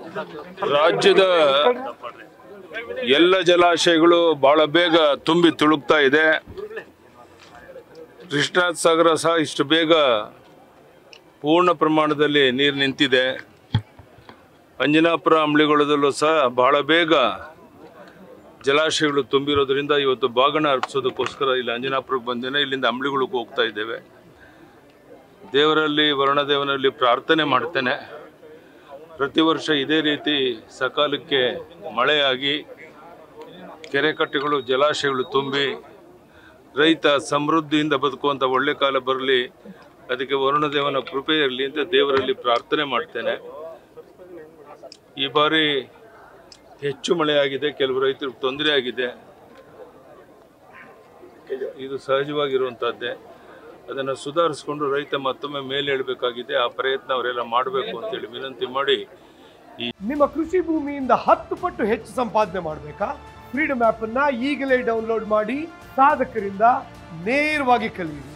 ರಾಜ್ಯದ ಎಲ್ಲ ಜಲಾಶಯಗಳು ಬಹಳ ಬೇಗ ತುಂಬಿ ತುಳುಕ್ತಾ ಇದೆ ಕೃಷ್ಣಾ ಸಾಗರ ಸಹ ಇಷ್ಟು ಬೇಗ ಪೂರ್ಣ ಪ್ರಮಾಣದಲ್ಲಿ ನೀರು ನಿಂತಿದೆ ಅಂಜನಾಪುರ ಅಂಬ್ಳಿಗೊಳದಲ್ಲೂ ಸಹ ಬಹಳ ಬೇಗ ಜಲಾಶಯಗಳು ತುಂಬಿರೋದ್ರಿಂದ ಇವತ್ತು ಬಾಗಣ ಅರ್ಪಿಸೋದಕ್ಕೋಸ್ಕರ ಇಲ್ಲಿ ಅಂಜನಾಪುರಕ್ಕೆ ಬಂದೇನೆ ಇಲ್ಲಿಂದ ಅಂಬ್ಳಿಗಳಿಗೆ ಹೋಗ್ತಾ ಇದ್ದೇವೆ ದೇವರಲ್ಲಿ ವರುಣದೇವನಲ್ಲಿ ಪ್ರಾರ್ಥನೆ ಮಾಡ್ತೇನೆ ಪ್ರತಿ ವರ್ಷ ಇದೇ ರೀತಿ ಸಕಾಲಕ್ಕೆ ಮಳೆಯಾಗಿ ಕೆರೆ ಕಟ್ಟೆಗಳು ಜಲಾಶಯಗಳು ತುಂಬಿ ರೈತ ಸಮೃದ್ಧಿಯಿಂದ ಬದುಕುವಂಥ ಒಳ್ಳೆ ಕಾಲ ಬರಲಿ ಅದಕ್ಕೆ ವರುಣದೇವನ ಕೃಪೆ ಇರಲಿ ಅಂತ ದೇವರಲ್ಲಿ ಪ್ರಾರ್ಥನೆ ಮಾಡ್ತೇನೆ ಈ ಬಾರಿ ಹೆಚ್ಚು ಮಳೆಯಾಗಿದೆ ಕೆಲವು ರೈತರಿಗೆ ತೊಂದರೆ ಆಗಿದೆ ಇದು ಸಹಜವಾಗಿರುವಂತಹದ್ದೇ ಅದನ್ನು ಸುಧಾರಿಸ್ಕೊಂಡು ರೈತ ಮತ್ತೊಮ್ಮೆ ಮೇಲೇಳಬೇಕಾಗಿದೆ ಆ ಪ್ರಯತ್ನ ಅವರೆಲ್ಲ ಮಾಡಬೇಕು ಅಂತೇಳಿ ವಿನಂತಿ ಮಾಡಿ ನಿಮ್ಮ ಕೃಷಿ ಭೂಮಿಯಿಂದ ಹತ್ತು ಪಟ್ಟು ಹೆಚ್ಚು ಸಂಪಾದನೆ ಮಾಡಬೇಕಾ ಫ್ರೀಡಮ್ ಆಪ್ ಅನ್ನ ಈಗಲೇ ಡೌನ್ಲೋಡ್ ಮಾಡಿ ಸಾಧಕರಿಂದ ನೇರವಾಗಿ ಕಲಿಯಿರಿ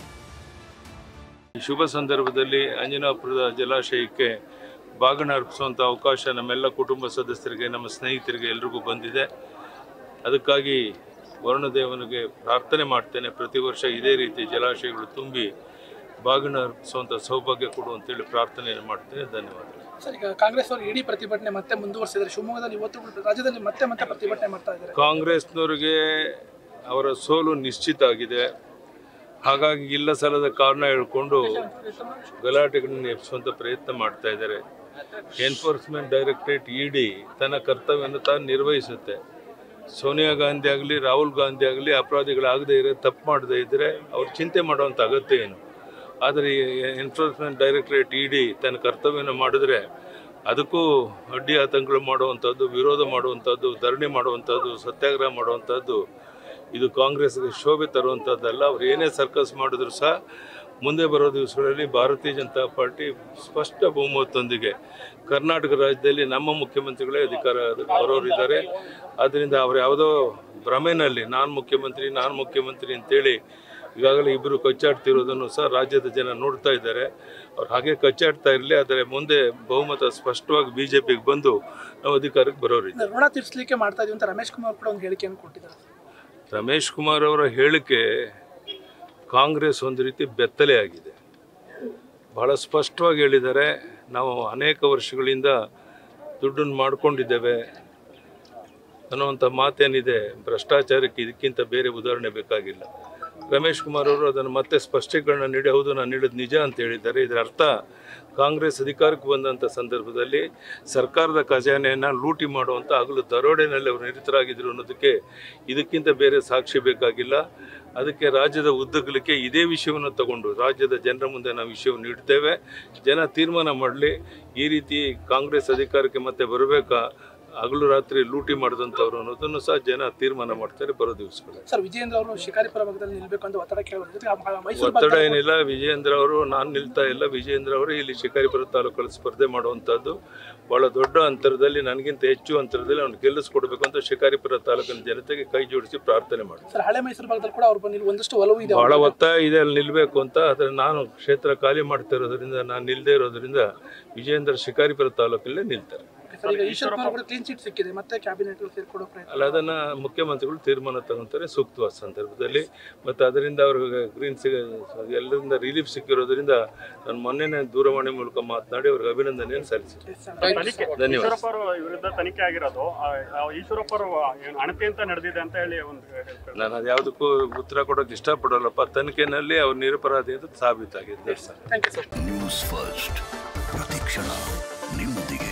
ಈ ಶುಭ ಸಂದರ್ಭದಲ್ಲಿ ಅಂಜನಾಪುರದ ಜಲಾಶಯಕ್ಕೆ ಬಾಗಣ ಅರ್ಪಿಸುವಂಥ ಅವಕಾಶ ನಮ್ಮೆಲ್ಲ ಕುಟುಂಬ ಸದಸ್ಯರಿಗೆ ನಮ್ಮ ಸ್ನೇಹಿತರಿಗೆ ಎಲ್ರಿಗೂ ಬಂದಿದೆ ಅದಕ್ಕಾಗಿ ವರುಣದೇವನಿಗೆ ಪ್ರಾರ್ಥನೆ ಮಾಡ್ತೇನೆ ಪ್ರತಿ ವರ್ಷ ಇದೇ ರೀತಿ ಜಲಾಶಯಗಳು ತುಂಬಿ ಬಾಗಿಣ ಅರ್ಪಿಸುವಂಥ ಸೌಭಾಗ್ಯ ಕೊಡು ಅಂತೇಳಿ ಪ್ರಾರ್ಥನೆಯನ್ನು ಮಾಡ್ತೇನೆ ಧನ್ಯವಾದಗಳು ಸರ್ ಈಗ ಕಾಂಗ್ರೆಸ್ ಅವರು ಇಡೀ ಪ್ರತಿಭಟನೆ ಮತ್ತೆ ಮುಂದುವರಿಸಿದ್ದಾರೆ ಶಿವಮೊಗ್ಗದಲ್ಲಿ ಇವತ್ತು ರಾಜ್ಯದಲ್ಲಿ ಮತ್ತೆ ಮತ್ತೆ ಪ್ರತಿಭಟನೆ ಮಾಡ್ತಾ ಇದ್ದಾರೆ ಕಾಂಗ್ರೆಸ್ನವರಿಗೆ ಅವರ ಸೋಲು ನಿಶ್ಚಿತ ಆಗಿದೆ ಹಾಗಾಗಿ ಇಲ್ಲ ಸಲ್ಲದ ಕಾರಣ ಹೇಳ್ಕೊಂಡು ಗಲಾಟೆಗಳನ್ನು ಎಬ್ಬಿಸುವಂತ ಪ್ರಯತ್ನ ಮಾಡ್ತಾ ಇದ್ದಾರೆ ಎನ್ಫೋರ್ಸ್ಮೆಂಟ್ ಡೈರೆಕ್ಟರೇಟ್ ಇಡಿ ತನ್ನ ಕರ್ತವ್ಯವನ್ನು ತಾನು ನಿರ್ವಹಿಸುತ್ತೆ ಸೋನಿಯಾ ಗಾಂಧಿ ಆಗಲಿ ರಾಹುಲ್ ಗಾಂಧಿ ಆಗಲಿ ಅಪರಾಧಿಗಳಾಗದೇ ಇರೋ ತಪ್ಪು ಮಾಡದೇ ಇದ್ದರೆ ಅವ್ರು ಚಿಂತೆ ಮಾಡುವಂಥ ಅಗತ್ಯ ಏನು ಆದರೆ ಎನ್ಫೋರ್ಸ್ಮೆಂಟ್ ಡೈರೆಕ್ಟರೇಟ್ ಇಡಿ ತನ್ನ ಕರ್ತವ್ಯವನ್ನು ಮಾಡಿದ್ರೆ ಅದಕ್ಕೂ ಅಡ್ಡಿ ಆತಂಕಗಳು ಮಾಡುವಂಥದ್ದು ವಿರೋಧ ಮಾಡುವಂಥದ್ದು ಧರಣಿ ಮಾಡುವಂಥದ್ದು ಸತ್ಯಾಗ್ರಹ ಮಾಡುವಂಥದ್ದು ಇದು ಕಾಂಗ್ರೆಸ್ಗೆ ಶೋಭೆ ತರುವಂಥದ್ದಲ್ಲ ಅವ್ರು ಏನೇ ಸರ್ಕಸ್ ಮಾಡಿದ್ರು ಸಹ ಮುಂದೆ ಬರೋ ದಿವಸಗಳಲ್ಲಿ ಭಾರತೀಯ ಜನತಾ ಪಾರ್ಟಿ ಸ್ಪಷ್ಟ ಬಹುಮತದೊಂದಿಗೆ ಕರ್ನಾಟಕ ರಾಜ್ಯದಲ್ಲಿ ನಮ್ಮ ಮುಖ್ಯಮಂತ್ರಿಗಳೇ ಅಧಿಕಾರ ಬರೋರಿದ್ದಾರೆ ಆದ್ದರಿಂದ ಅವ್ರು ಯಾವುದೋ ಭ್ರಮೆನಲ್ಲಿ ನಾನು ಮುಖ್ಯಮಂತ್ರಿ ನಾನು ಮುಖ್ಯಮಂತ್ರಿ ಅಂತೇಳಿ ಈಗಾಗಲೇ ಇಬ್ಬರು ಕಚ್ಚಾಡ್ತಿರೋದನ್ನು ಸಹ ರಾಜ್ಯದ ಜನ ನೋಡ್ತಾ ಇದ್ದಾರೆ ಅವ್ರು ಹಾಗೆ ಕಚ್ಚಾಡ್ತಾ ಇರಲಿ ಆದರೆ ಮುಂದೆ ಬಹುಮತ ಸ್ಪಷ್ಟವಾಗಿ ಬಿ ಜೆ ಪಿಗೆ ಬಂದು ನಾವು ಅಧಿಕಾರಕ್ಕೆ ಬರೋರಿದ್ದಾರೆ ಋಣ ತೀರಿಸಲಿಕ್ಕೆ ಮಾಡ್ತಾ ಇದೀವಿ ಅಂತ ರಮೇಶ್ ಕುಮಾರ್ ಕೂಡ ಒಂದು ಹೇಳಿಕೆಯನ್ನು ಕೊಟ್ಟಿದ್ದಾರೆ ರಮೇಶ್ ಕುಮಾರ್ ಅವರ ಹೇಳಿಕೆ ಕಾಂಗ್ರೆಸ್ ಒಂದು ರೀತಿ ಬೆತ್ತಲೆ ಆಗಿದೆ ಬಹಳ ಸ್ಪಷ್ಟವಾಗಿ ಹೇಳಿದ್ದಾರೆ ನಾವು ಅನೇಕ ವರ್ಷಗಳಿಂದ ದುಡ್ಡನ್ನು ಮಾಡ್ಕೊಂಡಿದ್ದೇವೆ ಅನ್ನುವಂಥ ಮಾತೇನಿದೆ ಭ್ರಷ್ಟಾಚಾರಕ್ಕೆ ಇದಕ್ಕಿಂತ ಬೇರೆ ಉದಾಹರಣೆ ಬೇಕಾಗಿಲ್ಲ ರಮೇಶ್ ಕುಮಾರ್ ಅವರು ಅದನ್ನು ಮತ್ತೆ ಸ್ಪಷ್ಟೀಕರಣ ನೀಡಿ ಹೌದು ನಾನು ಹೇಳಿದ ನಿಜ ಅಂತ ಹೇಳಿದ್ದಾರೆ ಇದರ ಅರ್ಥ ಕಾಂಗ್ರೆಸ್ ಅಧಿಕಾರಕ್ಕೆ ಬಂದಂಥ ಸಂದರ್ಭದಲ್ಲಿ ಸರ್ಕಾರದ ಖಜಾನೆಯನ್ನು ಲೂಟಿ ಮಾಡುವಂಥ ಹಗಲು ದರೋಡೆನಲ್ಲಿ ಅವರು ನಿರತರಾಗಿದ್ದರು ಅನ್ನೋದಕ್ಕೆ ಇದಕ್ಕಿಂತ ಬೇರೆ ಸಾಕ್ಷಿ ಬೇಕಾಗಿಲ್ಲ ಅದಕ್ಕೆ ರಾಜ್ಯದ ಉದ್ದಗಲಿಕ್ಕೆ ಇದೇ ವಿಷಯವನ್ನು ತಗೊಂಡು ರಾಜ್ಯದ ಜನರ ಮುಂದೆ ನಾವು ವಿಷಯವನ್ನು ನೀಡ್ತೇವೆ ಜನ ತೀರ್ಮಾನ ಮಾಡಲಿ ಈ ರೀತಿ ಕಾಂಗ್ರೆಸ್ ಅಧಿಕಾರಕ್ಕೆ ಮತ್ತೆ ಬರಬೇಕಾ ಹಗಲು ರಾತ್ರಿ ಲೂಟಿ ಮಾಡಿದಂಥವ್ರು ಅನ್ನೋದನ್ನು ಸಹ ಜನ ತೀರ್ಮಾನ ಮಾಡ್ತಾರೆ ಬರೋ ದಿವಸಗಳು ಸರ್ ವಿಜಯೇಂದ್ರ ಅವರು ಶಿಕಾರಿಪುರ ಭಾಗದಲ್ಲಿ ನಿಲ್ಬೇಕು ಅಂತ ಒತ್ತಡ ಕೇಳೋದ್ರ ಜೊತೆಗೆ ಆ ಮೈಸೂರು ಒತ್ತಡ ಭಾಗದಲ್ಲಿ ಏನಿಲ್ಲ ವಿಜಯೇಂದ್ರ ಅವರು ನಾನು ನಿಲ್ತಾ ಇಲ್ಲ ವಿಜಯೇಂದ್ರ ಅವರು ಇಲ್ಲಿ ಶಿಕಾರಿಪುರ ತಾಲೂಕಲ್ಲಿ ಸ್ಪರ್ಧೆ ಮಾಡುವಂಥದ್ದು ಬಹಳ ದೊಡ್ಡ ಅಂತರದಲ್ಲಿ ನನಗಿಂತ ಹೆಚ್ಚು ಅಂತರದಲ್ಲಿ ಅವ್ನು ಗೆಲ್ಲಿಸ್ಕೊಡ್ಬೇಕು ಅಂತ ಶಿಕಾರಿಪುರ ತಾಲೂಕಿನ ಜನತೆಗೆ ಕೈ ಜೋಡಿಸಿ ಪ್ರಾರ್ಥನೆ ಮಾಡ್ತೀನಿ ಸರ್ ಹಳೆ ಮೈಸೂರು ಭಾಗದಲ್ಲಿ ಕೂಡ ಅವ್ರು ಬಂದು ಒಂದಷ್ಟು ಒಲವು ಇದೆ ಬಹಳ ಅವ್ರಿಗೆ. ಒತ್ತಾಯ ಇದೆ ಅಲ್ಲಿ ನಿಲ್ಬೇಕು ಅಂತ ಆದರೆ ನಾನು ಕ್ಷೇತ್ರ ಖಾಲಿ ಮಾಡ್ತಾ ಇರೋದ್ರಿಂದ ನಾನು ನಿಲ್ದೇ ಇರೋದ್ರಿಂದ ವಿಜಯೇಂದ್ರ ಶಿಕಾರಿಪುರ ತಾಲೂಕಲ್ಲೇ ನಿಲ್ತಾರೆ ಸರ್ ಈಗ ಈಶ್ವರಪ್ಪ ಕೂಡ ಕ್ಲೀನ್ ಚೀಟ್ ಸಿಕ್ಕಿದೆ ಮತ್ತೆ ಕ್ಯಾಬಿನೆಟ್ ಸೇರ್ಕೊಡೋ ಪ್ರಯತ್ನ ಅಲ್ಲ ಅದನ್ನ ಮುಖ್ಯಮಂತ್ರಿಗಳು ತೀರ್ಮಾನ ತಗೊಂತಾರೆ ಸೂಕ್ತವಾದ ಸಂದರ್ಭದಲ್ಲಿ ಮತ್ತು ಅದರಿಂದ ಅವ್ರಿಗೆ ಗ್ರೀನ್ ಸಿಗ ಎಲ್ಲರಿಂದ ರಿಲೀಫ್ ಸಿಕ್ಕಿರೋದ್ರಿಂದ ನಾನು ಮೊನ್ನೆನೇ ದೂರವಾಣಿ ಮೂಲಕ ಮಾತನಾಡಿ ಅವ್ರಿಗೆ ಅಭಿನಂದನೆಯನ್ನು ಸಲ್ಲಿಸಿದೆ ತನಿಖೆ ಧನ್ಯವಾದ. ಈಶ್ವರಪ್ಪ ಅವರ ವಿರುದ್ಧ ತನಿಖೆ ಆಗಿರೋದು ಆ, ಆ ಈಶ್ವರಪ್ಪ ಅವರು ಏನು ಅಣತಿ ಅಂತ ನಡೆದಿದೆ ಅಂತ ಹೇಳಿ ಒಂದು ಹೇಳ್ತಾರೆ. ನಾನು ಅದು ಯಾವುದಕ್ಕೂ ಉತ್ತರ ಕೊಡೋಕೆ ಇಷ್ಟಪಡೋಲ್ಲಪ್ಪ ತನಿಖೆನಲ್ಲಿ ಅವ್ರು ನಿರಪರಾಧಿ ಅಂತ ಸಾಬೀತಾಗಿದೆ sir thank you sir news first ಪ್ರತಿಕ್ಷಣ ನಿಮ್ಮೊಂದಿಗೆ